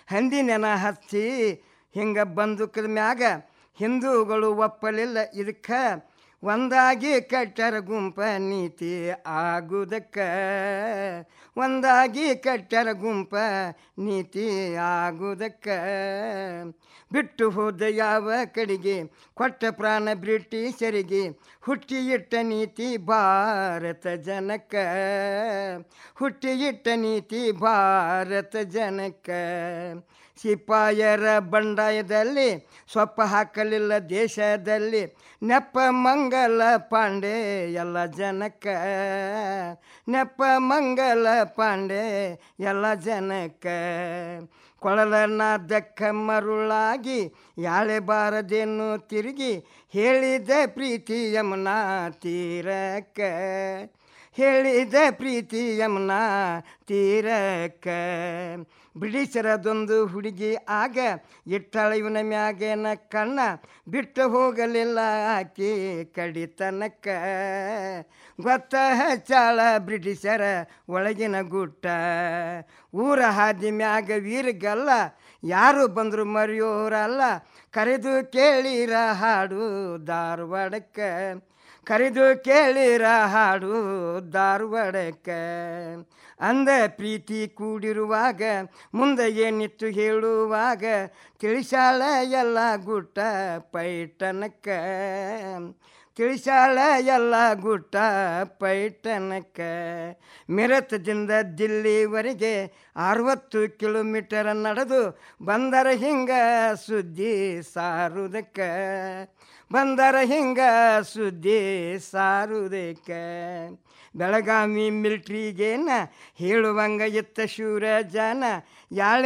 ಹಂದಿನೆನ ಹಚ್ಚಿ ಹಿಂಗ ಬಂದುಕದ ಮ್ಯಾಗ ಹಿಂದೂಗಳು ಒಪ್ಪಲಿಲ್ಲ ಇದಕ್ಕೆ ಒಂದಾಗಿ ಕಟ್ಟರ ಗುಂಪ ನೀತಿ ಆಗುದಕ್ಕ ಒಂದಾಗಿ ಕಟ್ಟರ ಗುಂಪ ನೀತಿ ಆಗುದಕ್ಕ ಬಿಟ್ಟು ಹೋದ ಯಾವ ಕಡೆಗೆ ಕೊಟ್ಟ ಪ್ರಾಣ ಬ್ರಿಟಿಷರಿಗೆ ಹುಟ್ಟಿ ಇಟ್ಟ ನೀತಿ ಭಾರತ ಜನಕ್ಕ ಹುಟ್ಟಿ ಇಟ್ಟ ನೀತಿ ಭಾರತ ಜನಕ್ಕ ಸಿಪಾಯರ ಬಂಡಾಯದಲ್ಲಿ ಸೊಪ್ಪ ಹಾಕಲಿಲ್ಲ ದೇಶದಲ್ಲಿ ನೆಪ ಮಂಗಲ ಪಾಂಡೆ ಎಲ್ಲ ಜನಕ್ಕ ನೆಪ ಮಂಗಲ ಪಾಂಡೆ ಎಲ್ಲ ಜನಕ್ಕ ಕೊಳಲನಾದಕ್ಕ ಮರುಳಾಗಿ ಯಾಳೆ ಬಾರದೇನು ತಿರುಗಿ ಹೇಳಿದೆ ಪ್ರೀತಿ ಯಮುನಾ ತೀರಕ್ಕ ಹೇಳಿದೆ ಪ್ರೀತಿ ಯಮುನಾ ತೀರಕ್ಕ ಬ್ರಿಟಿಷರದೊಂದು ಹುಡುಗಿ ಆಗ ಇಟ್ಟಳ ಇವನ ಮ್ಯಾಗೇನ ಕಣ್ಣ ಬಿಟ್ಟು ಹೋಗಲಿಲ್ಲ ಆಕಿ ಕಡಿತನಕ್ಕ ಗೊತ್ತ ಹಚ್ಚಾಳ ಬ್ರಿಟಿಷರ ಒಳಗಿನ ಗುಟ್ಟ ಊರ ಹಾದಿ ಮ್ಯಾಗ ವೀರಗಲ್ಲ ಯಾರು ಬಂದರು ಮರೆಯೋರಲ್ಲ ಕರೆದು ಕೇಳಿರ ಹಾಡು ಧಾರವಾಡಕ್ಕೆ ಕರೆದು ಕೇಳಿರ ಹಾಡು ಧಾರವಾಡಕ್ಕೆ ಅಂದ ಪ್ರೀತಿ ಕೂಡಿರುವಾಗ ಮುಂದೆ ಏನಿತ್ತು ಹೇಳುವಾಗ ತಿಳಿಸಾಳ ಎಲ್ಲ ಗುಟ್ಟ ಪೈಟನಕ್ಕ ತಿಳಿಸಾಳ ಎಲ್ಲ ಗುಟ್ಟ ಪೈಟನಕ್ಕ ಮಿರತದಿಂದ ದಿಲ್ಲಿವರೆಗೆ ಅರವತ್ತು ಕಿಲೋಮೀಟರ್ ನಡೆದು ಬಂದರ ಹಿಂಗ ಸುದ್ದಿ ಸಾರುದಕ್ಕ ಬಂದರ ಹಿಂಗ ಸುದ್ದಿ ಸಾರುದಕ್ಕ ಬೆಳಗಾವಿ ಮಿಲ್ಟ್ರಿಗೇನ ಹೇಳುವಂಗ ಇತ್ತ ಶೂರ ಜನ ಯಾಳೆ